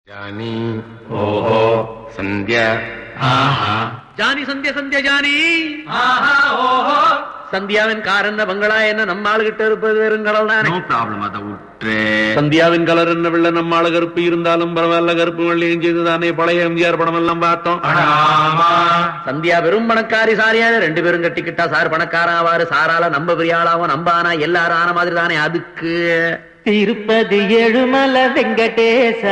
ಜಾನಿ ಓಹೋ ಸಂಧ್ಯಾ ಆಹಾ Johnny Sandhya Sandhya Johnny சந்தியாவின் கார் என்ன பங்களா என்ன நம்ம ஆளுகிட்ட இருப்பது வெறுங்கடல் தானே ನೋ ಪ್ರಾಬ್ಲಮ್ ಅದ ಉಟ್ರೆ சந்தியாவின் கலர் என்ன வெள்ள நம்ம ஆளு கருப்பு இருந்தாலும் பரவாயில்ல கருப்பு வெள்ளையும் செய்து தானே பழைய எம்ஜிஆர் படம் எல்லாம் பார்த்தோம் ಅಡಾಮ சந்தியா வெறும் பணக்காரி சாரியான ரெண்டு பேரும் கட்டிக்கிட்டா சார் பணக்காரன் ஆவாரு சாரால நம்ம பெரியாளாவும் நம்ம ஆனா எல்லாரும் ஆன மாதிரி தானே அதுக்கு திருப்பதி எழுமல வெங்கடேச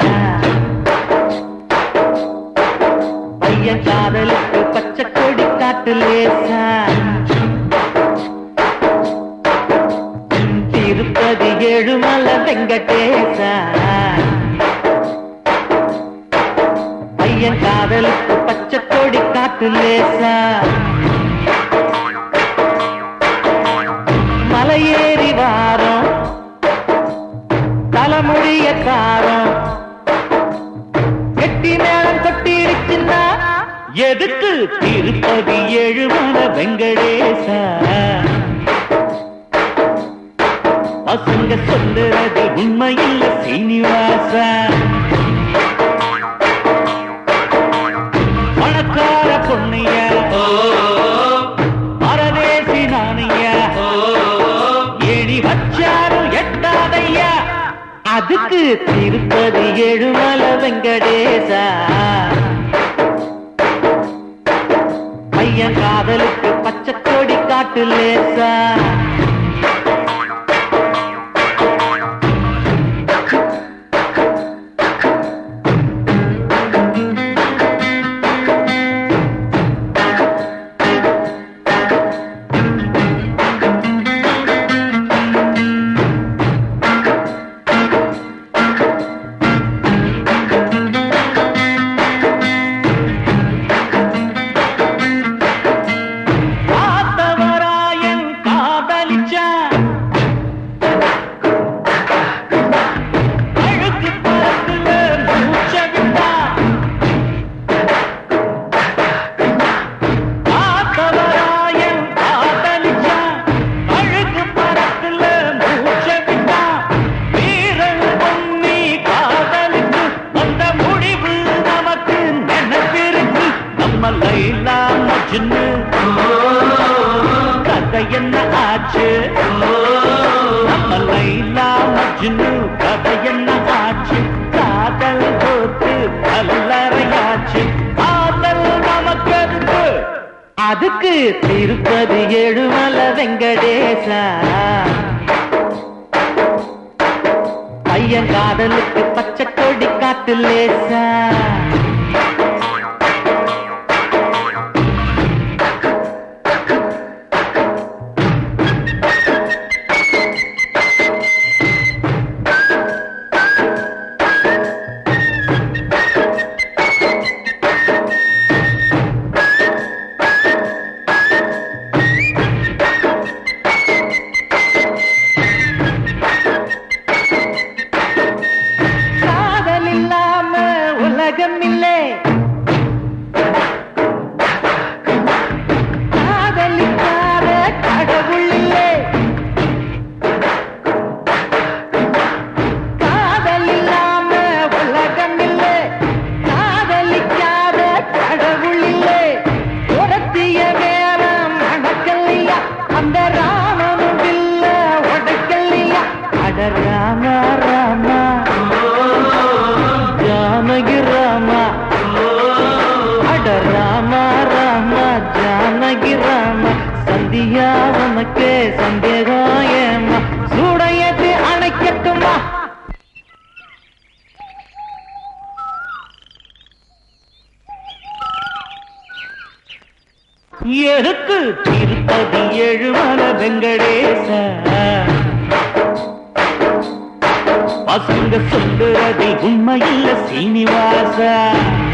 பையன் காதலுக்கு பச்சை கொடி காட்டு லேசா திருப்பதி எழுமல வெங்கடேச பையன் காதலுக்கு பச்சை கொடி காட்டு லேசா மலையேறி வாரம் தலைமுடிய காரம் கெட்டி மேளம் கொட்டிடுச்சுன்னா எதுக்கு திருப்பதி எழுமல வெங்கடேசா பசங்க சொல்லுறது உண்மையில்ல சீனிவாசா பணக்கார பொண்ணையா பரதேசி நானையா ஏணி வச்சாரும் எட்டாதையா அதுக்கு திருப்பதி எழுமல வெங்கடேசா பையன் காதலுக்கு பச்சை கொடி காட்டு லேசா காத்தவராயன் காதலிச்சா அழுக்கு பழத்துல மூச்ச விட்டா காத்தவராயன் காதலிச்சா அழுக்கு பழத்துல மூச்ச விட்டா வீரன் பொன்னி காதலுக்கு அந்த முடிவு நமக்கு நினைப்பிருக்கு நம்ம லைலா மஜ்னு கதை என்ன ஆச்சு நம்ம லைலா மஜ்னு கதை என்ன ஆச்சு காதல் போட்டு கல்லறையாச்சு காதல் நமக்கு எதுக்கு? அதுக்கு திருப்பதி எழுமல வெங்கடேசா பையன் காதலுக்கு பச்சை கொடி காட்டு லேசா காதல் இல்லாம உலகம் இல்லை காதலிக்காத கடவுள் இல்லை காதல் இல்லாம உலகம் இல்லை காதலிக்காத கடவுள் இல்லை உரத்திய வேலம் மணக்கல்லையா அந்த ராமனும் இல்ல உடைக்கல்லையா அட ராம ராமா ஜானகி ராமா அட ராமா ராமா ஜானகி ராமா சந்தியா உனக்கு சந்தேகம் ஏமா சூடையது அணைக்கட்டுமா எதுக்கு திருப்பதி எழுமல வெங்கடேச பசங்க சொல்லுறது உண்மையில்ல சீனிவாசா